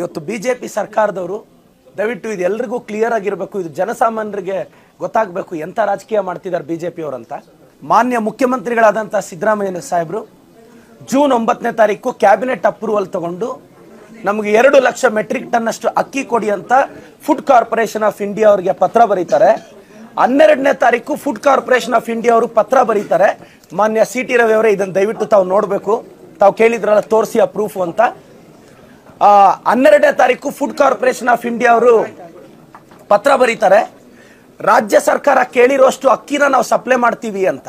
ಇವತ್ತು B J P ಸರ್ಕಾರದವರು ದಯವಿಟ್ಟು ಇದು ಎಲ್ರಿಗೂ ಕ್ಲಿಯರ್ ಆಗಿರಬೇಕು ಇದು ಜನಸಾಮಾನ್ಯರಿಗೆ ಗೊತ್ತಾಗಬೇಕು ಎಂಥ ರಾಜಕೀಯ ಮಾಡ್ತಿದ್ದಾರೆ ಬಿ ಜೆ ಪಿಯವರಂತ ಮಾನ್ಯ ಮುಖ್ಯಮಂತ್ರಿಗಳಾದಂಥ ಸಿದ್ದರಾಮಯ್ಯ ಸಾಹೇಬರು ಜೂನ್ ಒಂಬತ್ತನೇ ತಾರೀಕು ಕ್ಯಾಬಿನೆಟ್ ಅಪ್ರೂವಲ್ ತಗೊಂಡು ನಮಗೆ ಎರಡು ಲಕ್ಷ ಮೆಟ್ರಿಕ್ ಟನ್ ಅಷ್ಟು ಅಕ್ಕಿ ಕೊಡಿ ಅಂತ ಫುಡ್ ಕಾರ್ಪೊರೇಷನ್ ಆಫ್ ಇಂಡಿಯಾ ಅವರಿಗೆ ಪತ್ರ ಬರೀತಾರೆ ಹನ್ನೆರಡನೇ ತಾರೀಕು ಫುಡ್ ಕಾರ್ಪೊರೇಷನ್ ಆಫ್ ಇಂಡಿಯಾ ಅವರು ಪತ್ರ ಬರೀತಾರೆ ಮಾನ್ಯ ಸಿ ಟಿ ರವಿ ಅವರೇ ಇದನ್ನು ದಯವಿಟ್ಟು ತಾವು ನೋಡಬೇಕು ತಾವು ಕೇಳಿದ್ರಲ್ಲ ತೋರಿಸಿ ಆ ಪ್ರೂಫ್ ಅಂತ ಆ, ಹನ್ನೆರಡನೇ ತಾರೀಕು ಫುಡ್ ಕಾರ್ಪೊರೇಷನ್ ಆಫ್ ಇಂಡಿಯಾ ಅವರು ಪತ್ರ ಬರೀತಾರೆ ರಾಜ್ಯ ಸರ್ಕಾರ ಕೇಳಿರೋಷ್ಟು ಅಕ್ಕಿನ ನಾವು ಸಪ್ಲೈ ಮಾಡ್ತೀವಿ ಅಂತ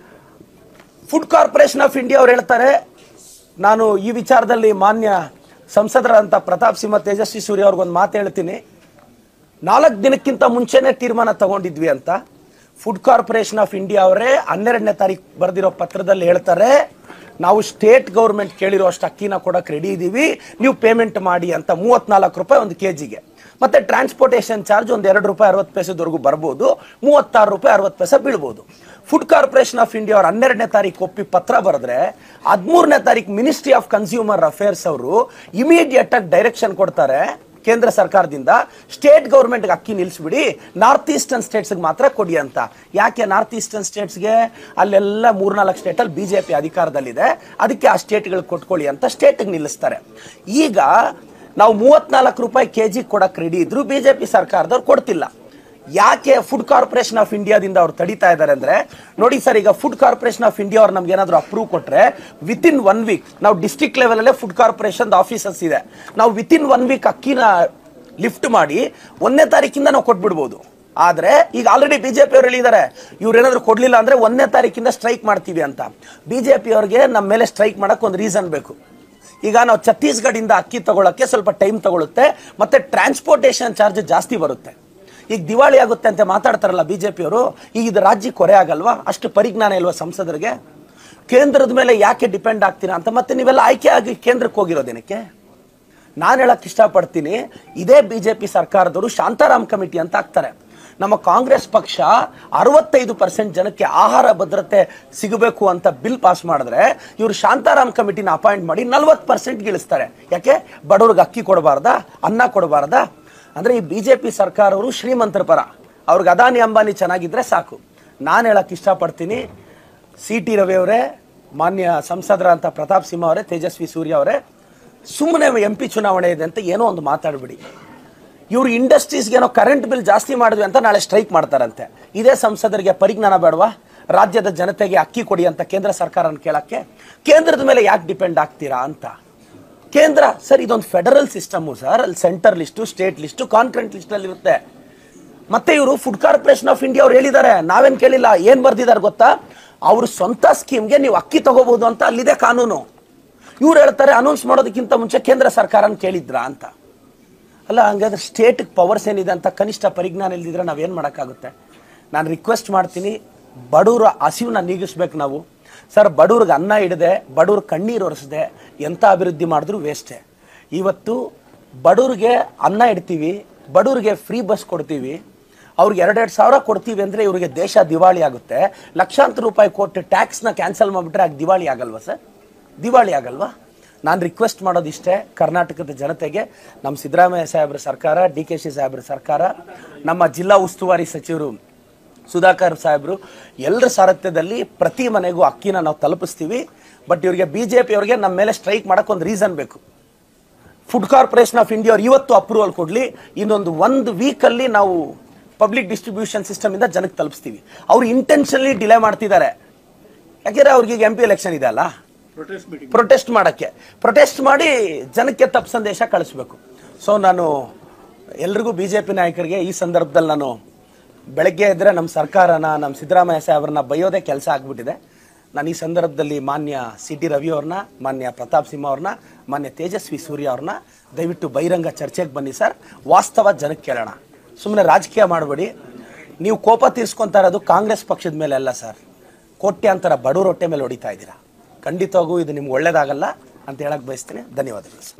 ಫುಡ್ ಕಾರ್ಪೊರೇಷನ್ ಆಫ್ ಇಂಡಿಯಾ ಅವ್ರು ಹೇಳ್ತಾರೆ ನಾನು ಈ ವಿಚಾರದಲ್ಲಿ ಮಾನ್ಯ ಸಂಸದರಾದಂಥ ಪ್ರತಾಪ್ ಸಿಂಹ ತೇಜಸ್ವಿ ಸೂರ್ಯ ಅವ್ರಿಗೊಂದು ಮಾತು ಹೇಳ್ತೀನಿ ನಾಲ್ಕು ದಿನಕ್ಕಿಂತ ಮುಂಚೆನೆ ತೀರ್ಮಾನ ತಗೊಂಡಿದ್ವಿ ಅಂತ ಫುಡ್ ಕಾರ್ಪೊರೇಷನ್ ಆಫ್ ಇಂಡಿಯಾ ಅವರೇ ಹನ್ನೆರಡನೇ ತಾರೀಕು ಬರೆದಿರೋ ಪತ್ರದಲ್ಲಿ ಹೇಳ್ತಾರೆ ನಾವು ಸ್ಟೇಟ್ ಗೌರ್ಮೆಂಟ್ ಕೇಳಿರೋ ಅಷ್ಟು ಅಕ್ಕಿನ ಕೊಡಕ್ಕೆ ರೆಡಿ ಇದ್ದೀವಿ ನೀವು ಪೇಮೆಂಟ್ ಮಾಡಿ ಅಂತ ಮೂವತ್ನಾಲ್ಕು ರೂಪಾಯಿ ಒಂದು ಕೆ ಜಿಗೆ ಮತ್ತೆ ಟ್ರಾನ್ಸ್ಪೋರ್ಟೇಷನ್ ಚಾರ್ಜ್ ಒಂದು ಎರಡು ರೂಪಾಯಿ ಅರವತ್ತು ಪೈಸೆದವರೆಗೂ ಬರ್ಬೋದು ಮೂವತ್ತಾರು ರೂಪಾಯಿ ಅರವತ್ತು ಪೈಸೆ ಬೀಳ್ಬೋದು ಫುಡ್ ಕಾರ್ಪೊರೇಷನ್ ಆಫ್ ಇಂಡಿಯಾ ಅವ್ರು ಹನ್ನೆರಡನೇ ತಾರೀಕು ಒಪ್ಪಿ ಪತ್ರ ಬರೆದ್ರೆ ಹದಿಮೂರನೇ ತಾರೀಕು ಮಿನಿಸ್ಟ್ರಿ ಆಫ್ ಕನ್ಸ್ಯೂಮರ್ ಅಫೇರ್ಸ್ ಅವರು ಇಮಿಡಿಯೇಟ್ ಆಗಿ ಡೈರೆಕ್ಷನ್ ಕೊಡ್ತಾರೆ ಕೇಂದ್ರ ಸರ್ಕಾರದಿಂದ ಸ್ಟೇಟ್ ಗೌರ್ಮೆಂಟ್ಗೆ ಅಕ್ಕಿ ನಿಲ್ಲಿಸ್ಬಿಡಿ ನಾರ್ತ್ ಈಸ್ಟರ್ನ್ ಸ್ಟೇಟ್ಸ್ಗೆ ಮಾತ್ರ ಕೊಡಿ ಅಂತ ಯಾಕೆ ನಾರ್ತ್ ಈಸ್ಟರ್ನ್ ಸ್ಟೇಟ್ಸ್ಗೆ ಅಲ್ಲೆಲ್ಲ ಮೂರ್ನಾಲ್ಕು ಸ್ಟೇಟಲ್ಲಿ ಬಿ ಜೆ ಪಿ ಅಧಿಕಾರದಲ್ಲಿದೆ ಅದಕ್ಕೆ ಆ ಸ್ಟೇಟ್ಗಳಿಗೆ ಕೊಟ್ಕೊಳ್ಳಿ ಅಂತ ಸ್ಟೇಟ್ಗೆ ನಿಲ್ಲಿಸ್ತಾರೆ ಈಗ ನಾವು ಮೂವತ್ನಾಲ್ಕು ರೂಪಾಯಿ ಕೆ ಜಿ ಕೊಡಕ್ಕೆ ರೆಡಿ ಇದ್ರು ಬಿ ಜೆ ಪಿ ಸರ್ಕಾರದವ್ರು ಕೊಡ್ತಿಲ್ಲ ಯಾಕೆ ಫುಡ್ ಕಾರ್ಪೊರೇಷನ್ ಆಫ್ ಇಂಡಿಯಾದಿಂದ ಅವ್ರು ತಡಿತಾ ಇದ್ದಾರೆ ಅಂದ್ರೆ ನೋಡಿ ಸರ್ ಈಗ ಫುಡ್ ಕಾರ್ಪೊರೇಷನ್ ಆಫ್ ಇಂಡಿಯಾ ಅವ್ರು ನಮ್ಗೆ ಏನಾದ್ರು ಅಪ್ರೂವ್ ಕೊಟ್ರೆ ವಿತ್ ಇನ್ ಒನ್ ವೀಕ್ ನಾವು ಡಿಸ್ಟ್ರಿಕ್ಟ್ ಲೆವೆಲ್ ಅಲ್ಲೇ ಫುಡ್ ಕಾರ್ಪೊರೇಷನ್ ಆಫೀಸರ್ಸ್ ಇದೆ ನಾವು ವಿತ್ ಇನ್ ಒನ್ ವೀಕ್ ಅಕ್ಕಿನ ಲಿಫ್ಟ್ ಮಾಡಿ ಒಂದನೇ ತಾರೀಕಿಂದ ನಾವು ಕೊಟ್ಬಿಡ್ಬೋದು ಆದ್ರೆ ಈಗ ಆಲ್ರೆಡಿ ಬಿಜೆಪಿ ಅವ್ರು ಹೇಳಿದ್ದಾರೆ ಇವ್ರು ಏನಾದ್ರು ಕೊಡ್ಲಿಲ್ಲ ಅಂದ್ರೆ ಒಂದನೇ ತಾರೀಕಿಂದ ಸ್ಟ್ರೈಕ್ ಮಾಡ್ತೀವಿ ಅಂತ ಬಿಜೆಪಿ ಅವ್ರಿಗೆ ನಮ್ಮ ಮೇಲೆ ಸ್ಟ್ರೈಕ್ ಮಾಡಕ್ ಒಂದು ರೀಸನ್ ಬೇಕು ಈಗ ನಾವು ಛತ್ತೀಸ್ಗಢದಿಂದ ಅಕ್ಕಿ ತಗೊಳಕ್ಕೆ ಸ್ವಲ್ಪ ಟೈಮ್ ತಗೊಳುತ್ತೆ ಮತ್ತೆ ಟ್ರಾನ್ಸ್ಪೋರ್ಟೇಷನ್ ಚಾರ್ಜ್ ಜಾಸ್ತಿ ಬರುತ್ತೆ ಈಗ ದಿವಾಳಿ ಆಗುತ್ತೆ ಅಂತ ಮಾತಾಡ್ತಾರಲ್ಲ ಬಿಜೆಪಿ ಅವರು ಈಗ ಇದು ರಾಜ್ಯಕ್ಕೆ ಕೊರೆ ಆಗಲ್ವಾ ಅಷ್ಟು ಪರಿಜ್ಞಾನ ಇಲ್ವಾ ಸಂಸದರಿಗೆ ಕೇಂದ್ರದ ಮೇಲೆ ಯಾಕೆ ಡಿಪೆಂಡ್ ಆಗ್ತೀರಾ ಅಂತ ಮತ್ತೆ ನೀವೆಲ್ಲ ಆಯ್ಕೆ ಆಗಿ ಕೇಂದ್ರಕ್ಕೆ ಹೋಗಿರೋದೇನಕ್ಕೆ ನಾನು ಹೇಳಕ್ ಇಷ್ಟಪಡ್ತೀನಿ ಇದೇ ಬಿಜೆಪಿ ಸರ್ಕಾರದವರು ಶಾಂತಾರಾಮ್ ಕಮಿಟಿ ಅಂತ ಹಾಕ್ತಾರೆ ನಮ್ಮ ಕಾಂಗ್ರೆಸ್ ಪಕ್ಷ ಅರವತ್ತೈದು ಪರ್ಸೆಂಟ್ ಜನಕ್ಕೆ ಆಹಾರ ಭದ್ರತೆ ಸಿಗಬೇಕು ಅಂತ ಬಿಲ್ ಪಾಸ್ ಮಾಡಿದ್ರೆ ಇವರು ಶಾಂತಾರಾಮ್ ಕಮಿಟಿನ ಅಪಾಯಿಂಟ್ ಮಾಡಿ ನಲ್ವತ್ತು ಪರ್ಸೆಂಟ್ ಇಳಿಸ್ತಾರೆ ಯಾಕೆ ಬಡವ್ರಿಗೆ ಅಕ್ಕಿ ಕೊಡಬಾರ್ದಾ ಅನ್ನ ಕೊಡಬಾರ್ದಾ ಅಂದ್ರೆ ಈ ಬಿಜೆಪಿ ಸರ್ಕಾರವರು ಶ್ರೀಮಂತರ ಪರ ಅವ್ರಿಗೆ ಅದಾನಿ ಅಂಬಾನಿ ಚೆನ್ನಾಗಿದ್ರೆ ಸಾಕು ನಾನು ಹೇಳಕ್ ಇಷ್ಟಪಡ್ತೀನಿ ಸಿ ಟಿ ರವಿ ಅವರೇ ಮಾನ್ಯ ಸಂಸದರಂತ ಪ್ರತಾಪ್ ಸಿಂಹ ಅವರೇ ತೇಜಸ್ವಿ ಸೂರ್ಯ ಅವರೇ ಸುಮ್ಮನೆ ಎಂ ಪಿ ಚುನಾವಣೆ ಇದೆ ಅಂತ ಏನೋ ಒಂದು ಮಾತಾಡ್ಬಿಡಿ ಇವ್ರು ಇಂಡಸ್ಟ್ರೀಸ್ಗೆ ಏನೋ ಕರೆಂಟ್ ಬಿಲ್ ಜಾಸ್ತಿ ಮಾಡಿದ್ವಿ ಅಂತ ನಾಳೆ ಸ್ಟ್ರೈಕ್ ಮಾಡ್ತಾರಂತೆ ಇದೇ ಸಂಸದರಿಗೆ ಪರಿಜ್ಞಾನ ಬೇಡವಾ ರಾಜ್ಯದ ಜನತೆಗೆ ಅಕ್ಕಿ ಕೊಡಿ ಅಂತ ಕೇಂದ್ರ ಸರ್ಕಾರನ ಕೇಳಕ್ಕೆ ಕೇಂದ್ರದ ಮೇಲೆ ಯಾಕೆ ಡಿಪೆಂಡ್ ಆಗ್ತೀರಾ ಅಂತ ಕೇಂದ್ರ ಸರ್ ಇದೊಂದು ಫೆಡರಲ್ ಸಿಸ್ಟಮು ಸರ್ ಅಲ್ಲಿ centre list state list concurrent list ಅಲ್ಲಿ ಇರುತ್ತೆ ಮತ್ತೆ ಇವರು ಫುಡ್ ಕಾರ್ಪೊರೇಷನ್ ಆಫ್ ಇಂಡಿಯಾ ಅವ್ರು ಹೇಳಿದ್ದಾರೆ ನಾವೇನ್ ಕೇಳಿಲ್ಲ ಏನ್ ಬರ್ದಿದ್ದಾರೆ ಗೊತ್ತಾ ಅವ್ರ ಸ್ವಂತ ಸ್ಕೀಮ್ಗೆ ನೀವು ಅಕ್ಕಿ ತಗೋಬಹುದು ಅಂತ ಅಲ್ಲಿದೆ ಕಾನೂನು ಇವ್ರು ಹೇಳ್ತಾರೆ ಅನೌನ್ಸ್ ಮಾಡೋದಕ್ಕಿಂತ ಮುಂಚೆ ಕೇಂದ್ರ ಸರ್ಕಾರನ ಕೇಳಿದ್ರಾ ಅಂತ ಅಲ್ಲ ಹಂಗಾದ್ರೆ ಸ್ಟೇಟ್ ಪವರ್ಸ್ ಏನಿದೆ ಅಂತ ಕನಿಷ್ಠ ಪರಿಜ್ಞಾನ ಇಲ್ದಿದ್ರೆ ನಾವೇನು ಮಾಡೋಕ್ಕಾಗುತ್ತೆ ನಾನು ರಿಕ್ವೆಸ್ಟ್ ಮಾಡ್ತೀನಿ ಬಡವ್ರ ಹಸಿವನ್ನ ನೀಗಿಸ್ಬೇಕು ನಾವು ಸರ್ ಬಡವ್ರಿಗೆ ಅನ್ನ ಹಿಡದೆ ಬಡವ್ರ ಕಣ್ಣೀರು ಒರೆಸದೆ ಎಂಥ ಅಭಿವೃದ್ಧಿ ಮಾಡಿದ್ರು ವೇಸ್ಟೇ ಇವತ್ತು ಬಡವ್ರಿಗೆ ಅನ್ನ ಇಡ್ತೀವಿ ಬಡವ್ರಿಗೆ ಫ್ರೀ ಬಸ್ ಕೊಡ್ತೀವಿ ಅವ್ರಿಗೆ ಎರಡೆರಡು ಸಾವಿರ ಕೊಡ್ತೀವಿ ಅಂದರೆ ಇವರಿಗೆ ದೇಶ ದಿವಾಳಿ ಆಗುತ್ತೆ ಲಕ್ಷಾಂತರ ರೂಪಾಯಿ ಕೊಟ್ಟು ಟ್ಯಾಕ್ಸ್ನ ಕ್ಯಾನ್ಸಲ್ ಮಾಡಿಬಿಟ್ರೆ ಆಗ ದಿವಾಳಿ ಆಗಲ್ವಾ ಸರ್ ದಿವಾಳಿ ಆಗಲ್ವಾ ನಾನು ರಿಕ್ವೆಸ್ಟ್ ಮಾಡೋದಿಷ್ಟೇ ಕರ್ನಾಟಕದ ಜನತೆಗೆ ನಮ್ಮ ಸಿದ್ದರಾಮಯ್ಯ ಸಾಹೇಬ್ರ ಸರ್ಕಾರ ಡಿ ಕೆ ಶಿ ಸಾಹೇಬ್ರ ಸರ್ಕಾರ ನಮ್ಮ ಜಿಲ್ಲಾ ಉಸ್ತುವಾರಿ ಸಚಿವರು ಸುಧಾಕರ್ ಸಾಹೇಬರು ಎಲ್ಲರ ಸಾರಥ್ಯದಲ್ಲಿ ಪ್ರತಿ ಮನೆಗೂ ಅಕ್ಕಿನ ನಾವು ತಲುಪಿಸ್ತೀವಿ ಬಟ್ ಇವರಿಗೆ ಬಿ ಜೆ ಪಿ ಅವ್ರಿಗೆ ನಮ್ಮ ಮೇಲೆ ಸ್ಟ್ರೈಕ್ ಮಾಡೋಕೆ ಒಂದು ರೀಸನ್ ಬೇಕು ಫುಡ್ ಕಾರ್ಪೊರೇಷನ್ ಆಫ್ ಇಂಡಿಯಾ ಅವ್ರು ಇವತ್ತು ಅಪ್ರೂವಲ್ ಕೊಡಲಿ ಇನ್ನೊಂದು ಒಂದು ವೀಕಲ್ಲಿ ನಾವು ಪಬ್ಲಿಕ್ ಡಿಸ್ಟ್ರಿಬ್ಯೂಷನ್ ಸಿಸ್ಟಮ್ ಇಂದ ಜನಕ್ಕೆ ತಲುಪಿಸ್ತೀವಿ ಅವ್ರು ಇಂಟೆನ್ಷನ್ಲಿ ಡಿಲೇ ಮಾಡ್ತಿದ್ದಾರೆ ಯಾಕೆಂದ್ರೆ ಅವ್ರಿಗೆ ಈಗ ಎಂ ಪಿ ಎಲೆಕ್ಷನ್ ಇದೆ ಅಲ್ಲ ಪ್ರೊಟೆಸ್ಟ್ ಮಾಡಕ್ಕೆ ಪ್ರೊಟೆಸ್ಟ್ ಮಾಡಿ ಜನಕ್ಕೆ ತಪ್ಪು ಸಂದೇಶ ಕಳಿಸ್ಬೇಕು ಸೊ ನಾನು ಎಲ್ರಿಗೂ ಬಿ ಜೆ ಪಿ ನಾಯಕರಿಗೆ ಈ ಸಂದರ್ಭದಲ್ಲಿ ನಾನು ಬೆಳಗ್ಗೆ ಇದ್ರೆ ನಮ್ಮ ಸರ್ಕಾರನ ನಮ್ಮ ಸಿದ್ದರಾಮಯ್ಯ ಸಾಹೇಬ್ರನ್ನ ಬೈಯೋದೇ ಕೆಲಸ ಆಗ್ಬಿಟ್ಟಿದೆ ನಾನು ಈ ಸಂದರ್ಭದಲ್ಲಿ ಮಾನ್ಯ ಸಿ ಟಿ ರವಿ ಅವ್ರನ್ನ ಮಾನ್ಯ ಪ್ರತಾಪ್ ಸಿಂಹ ಅವ್ರನ್ನ ಮಾನ್ಯ ತೇಜಸ್ವಿ ಸೂರ್ಯ ಅವ್ರನ್ನ ದಯವಿಟ್ಟು ಬಹಿರಂಗ ಚರ್ಚೆಗೆ ಬನ್ನಿ ಸರ್ ವಾಸ್ತವ ಜನಕ್ಕೆ ಕೇಳೋಣ ಸುಮ್ಮನೆ ರಾಜಕೀಯ ಮಾಡಬೇಡಿ ನೀವು ಕೋಪ ತೀರ್ಸ್ಕೊಂತಾ ಇರೋದು ಕಾಂಗ್ರೆಸ್ ಪಕ್ಷದ ಮೇಲೆ ಅಲ್ಲ ಸರ್ ಕೋಟ್ಯಾಂತರ ಬಡವ್ರ ಹೊಟ್ಟೆ ಮೇಲೆ ಹೊಡಿತಾ ಇದ್ದೀರಾ ಖಂಡಿತವಾಗೂ ಇದು ನಿಮ್ಗೆ ಒಳ್ಳೇದಾಗಲ್ಲ ಅಂತ ಹೇಳಕ್ ಬಯಸ್ತೀನಿ ಧನ್ಯವಾದಗಳು